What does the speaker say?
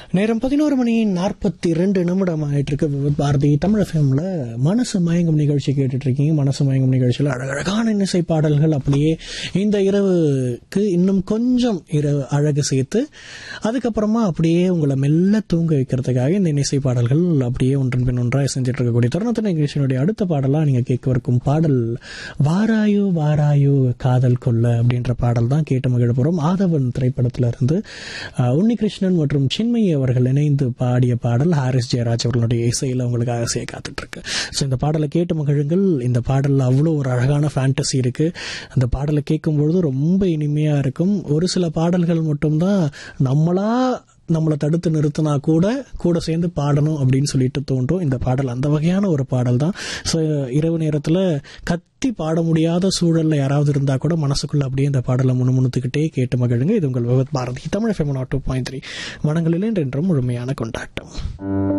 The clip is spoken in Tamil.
நேரம் பதினோரு மணி நாற்பத்தி ரெண்டு நிமிடம் ஆயிட்டு இருக்கு விவித் பாரதி தமிழ் எஃப்எம்ல மனசு மயங்கும் நிகழ்ச்சி கேட்டுட்டு இருக்கீங்க மனசு மயங்கும் நிகழ்ச்சியில் அழகழகான இன்னிசை பாடல்கள் அப்படியே இந்த இரவுக்கு இன்னும் கொஞ்சம் இரவு அழகு சேர்த்து அதுக்கப்புறமா அப்படியே உங்களை மெல்ல தூங்க வைக்கிறதுக்காக இந்த இன்னிசை பாடல்கள் அப்படியே ஒன்றன் பின் ஒன்றாக செஞ்சுட்டு இருக்கக்கூடிய தருணத்தின நிகழ்ச்சியினுடைய அடுத்த பாடலா நீங்க கேட்கவிருக்கும் பாடல் வாராயோ வாராயோ காதல் கொல்ல அப்படின்ற பாடல் தான் கேட்டு மகிழ போறோம் ஆதவன் திரைப்படத்துல இருந்து அஹ், உன்னிகிருஷ்ணன் மற்றும் சின்மயி அவர்கள் இணைந்து பாடிய பாடல் ஹாரிஸ் ஜெயராஜ் அவர்களுடைய இசையில் உங்களுக்கு ஆசையை காத்துட்டு இருக்கு ஸோ இந்த பாடலை கேட்டு மகிழுங்கள் இந்த பாடலில் அவ்வளோ ஒரு அழகான ஃபேண்டசி இருக்கு அந்த பாடலை கேட்கும் பொழுது ரொம்ப இனிமையா இருக்கும் ஒரு சில பாடல்கள் மட்டும்தான் நம்மளா நம்மளை தடுத்து நிறுத்தினா கூட கூட சேர்ந்து பாடணும் அப்படின்னு சொல்லிட்டு தோன்றும் இந்த பாடல் அந்த வகையான ஒரு பாடல் தான் ஸோ இரவு நேரத்தில் கத்தி பாட முடியாத சூழல்ல யாராவது இருந்தா கூட மனசுக்குள்ள அப்படியே இந்த பாடலை முணுமுணுத்துக்கிட்டே கேட்டு மகிழுங்க இது உங்கள் விவத் பாரதி தமிழ் ஃபெமனா டூ பாயிண்ட் த்ரீ மனங்களில் என்றென்றும் முழுமையான கொண்டாட்டம்